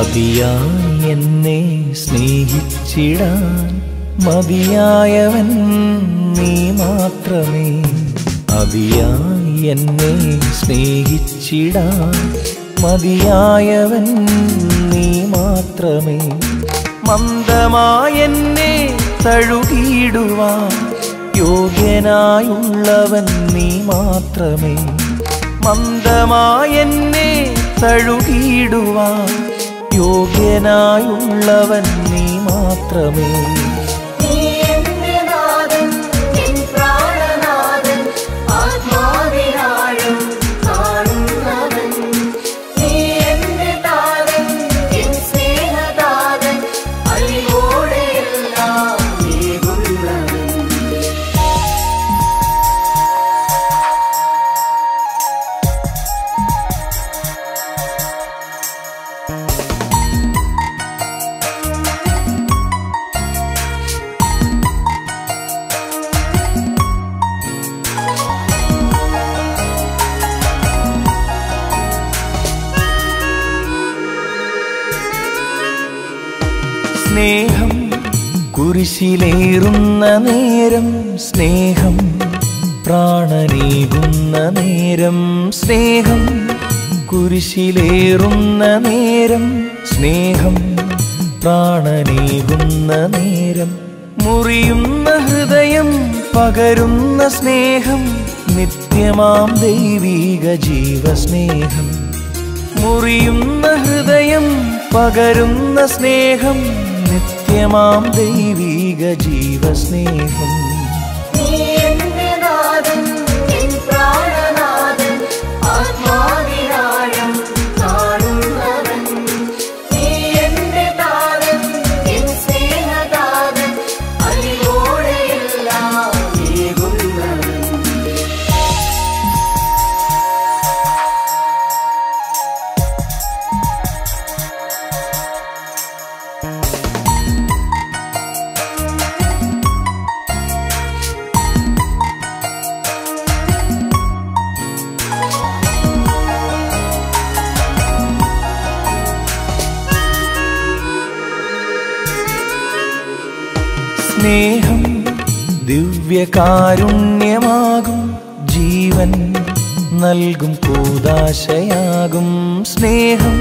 അതിയായി എന്നെ സ്നേഹിച്ചിടാൻ മതിയായവൻ നീ മാത്രമേ അതിയായി എന്നെ സ്നേഹിച്ചിടാൻ മതിയായവൻ നീ മാത്രമേ മന്ദമായെന്നെ തഴുകിയിടുവാൻ യോഗ്യനായുള്ളവൻ നീ മാത്രമേ മന്ദമായെന്നെ തഴുകിയിടുവാൻ യോഗ്യനായുള്ളവൻ നീ മാത്രമേ നീ എന്റെ നാഥൻ എൻ പ്രാണനാഥൻ ആത്മാവിനാഴം കാണുന്നവൻ നീ എന്റെ താരൻ എൻ സ്നേഹതാരൻ അലിവോടെയെല്ലാം നീകുന്നവൻ സ്നേഹം കുരിശിലേറുന്ന നേരം സ്നേഹം പ്രാണനേകുന്ന നേരം സ്നേഹം കുരിശിലേറുന്ന നേരം സ്നേഹം പ്രാണനേകുന്ന നേരം മുറിയുന്ന ഹൃദയം പകരുന്ന സ്നേഹം നിത്യമാം ദൈവീക ജീവസ്നേഹം മുറിയുന്ന ഹൃദയം പകരുന്ന സ്നേഹം നിത്യമാം ദൈവീക ജീവസ്നേഹം നീ എന്റെ നാഥൻ എൻ പ്രാണനാഥൻ ആത്മാവിനാഴം കാണുന്നവൻ നീ എന്റെ താരൻ എൻ സ്നേഹതാരൻ അലിവോടെയെല്ലാം നീകുന്നവൻ സ്നേഹം ദിവ്യകാരുണ്യമാകും ജീവൻ നൽകും കൂതാശയാകും സ്നേഹം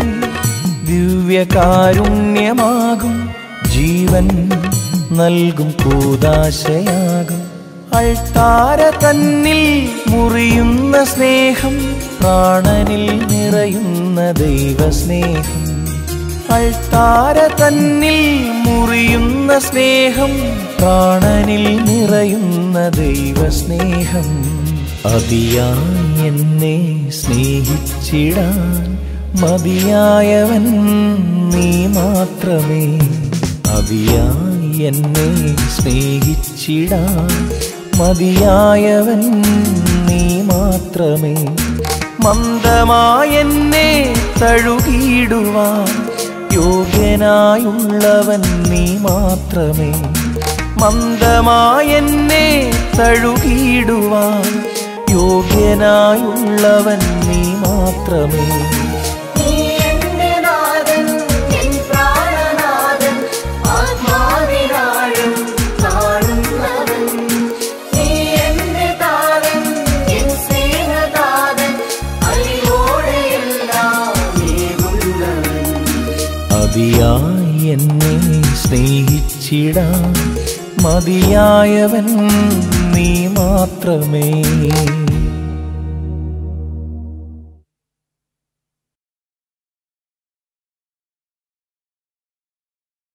ദിവ്യകാരുണ്യമാകും ജീവൻ നൽകും കൂതാശയാകും അൾത്താര തന്നിൽ മുറിയുന്ന സ്നേഹം പ്രാണനിൽ നിറയുന്ന ദൈവസ്നേഹം അൾത്താര തന്നിൽ മുറിയുന്ന സ്നേഹം പ്രാണനിൽ നിറയുന്ന ദൈവസ്നേഹം അതിയായി എന്നെ സ്നേഹിച്ചിടാൻ മതിയായവൻ നീ മാത്രമേ അതിയായി എന്നെ സ്നേഹിച്ചിടാൻ മതിയായവൻ നീ മാത്രമേ മന്ദമായെന്നെ തഴുകിയിടുവാൻ യോഗ്യനായുള്ളവൻ നീ മാത്രമേ മന്ദമായെന്നെ തഴുകിയിടുവാൻ യോഗ്യനായുള്ളവൻ നീ മാത്രമേ നീ എന്റെ നാഥൻ എൻ പ്രാണനാഥൻ ആത്മാവിനാഴം കാണുന്നവൻ നീ എന്റെ താരൻ എൻ സ്നേഹതാരൻ അലിവോടെയെല്ലാം നീകുന്നവൻ അതിയായി എന്നെ സ്നേഹിച്ചിടാൻ മതിയായവൻ നീ മാത്രമേ